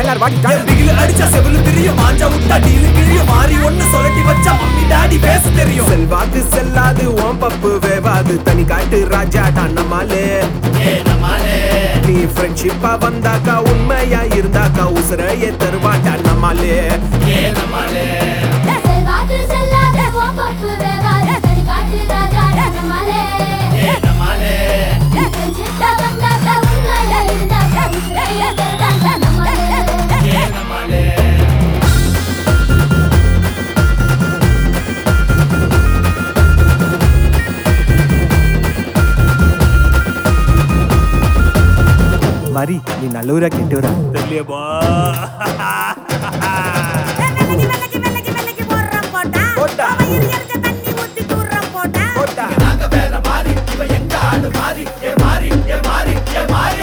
Sir வாடி என் பிகிலு அடிச்சா செவிலு தெரியும் மாஞ்சா விட்டா டீலு கிழியும் மாறி ஒண்ணு சொல்லட்டி வச்சா மம்மி டாடி பேச தெரியும் செல்வாக்கு செல்லாது ஓம் பப்பு வேவாது தனி காட்டு ராஜா நம்மாலே நீ ஃப்ரெண்ட்ஷிப்பா வந்தாக்கா உண்மையா இருந்தாக்கா உசுரையே தருவாட்டா நம்மாலே செல்வாக்கு செல்லாத கோபப்பு வேவாது தனி காட்டு ராஜா நம்மாலே சித்தா வந்தாக்கா உண்மையா இருந்தாக்கா உசுரைய தந்தாக்கா நம்மாலே மரி நீ நல்லூரா கெட்டூரா தெரியபா வெள்ளக்கி வெள்ளக்கி வெள்ளக்கி வெள்ளக்கி போடுறோம் போட்டா போட்டா. அவன் எரியறத தண்ணி ஊத்தி தூர்றோம் போட்டா போட்டா நாங்க வேற மாறி இவ எங்க ஆளு மாறி ஏ மாறி ஏ மாறி ஏ மாறி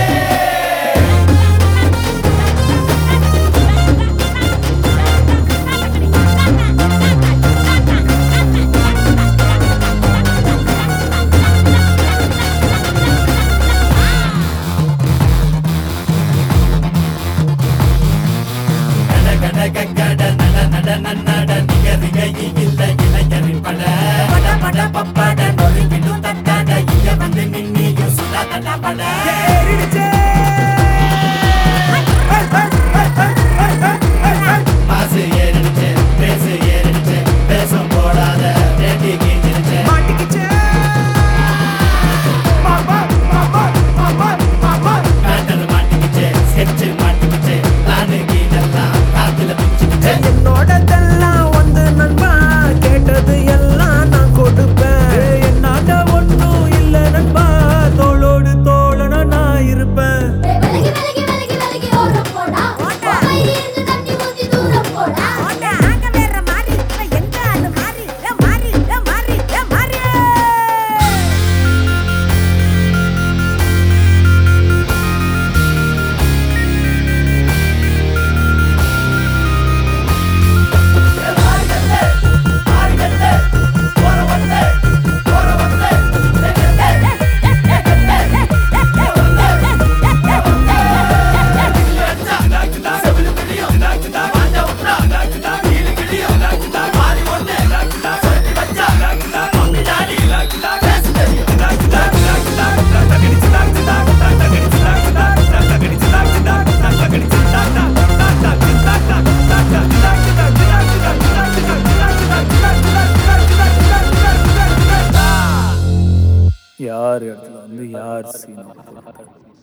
பட பட பப்பட நொறுங்கிடும் தட்டாட இங்க வந்து நின்னியும் சுடா தட்டா பட மாசு ஏறிடுச்சு பேசு ஏறிடுச்சு பேசும் போடாத ரேட்டி கீஞ்சிருச்சு மாட்டிக்கிச்சே மாமா மாமா மாமா மாமா பேட்டர் மாட்டிக்கிச்சு ஸ்கெட்ச் மாட்டிக்கிச்சு பிளானு கீழெல்லாம் காத்துல பிச்சுக்கிச்சு என்னோடதெல்லாம் வந்து நண்பா கேட்டது எல்லாம் நான் கொடுப்பேன் என்னாண்ட ஒண்ணும் இல்ல நண்பா தோளோடு தோழனா நான் இருப்பேன் விலகி விலகி விலகி விலகி ஓரம் போடா அமைதி இருந்து தண்ணி ஊத்தி தூரம் போடா போட்டா ஆங்க வேற மாறி இவன் எங்க ஆளு மாறி ஏ மாறி ஏ மாறி ஏ மாறி யார் இடத்துல வந்து யார் சீன்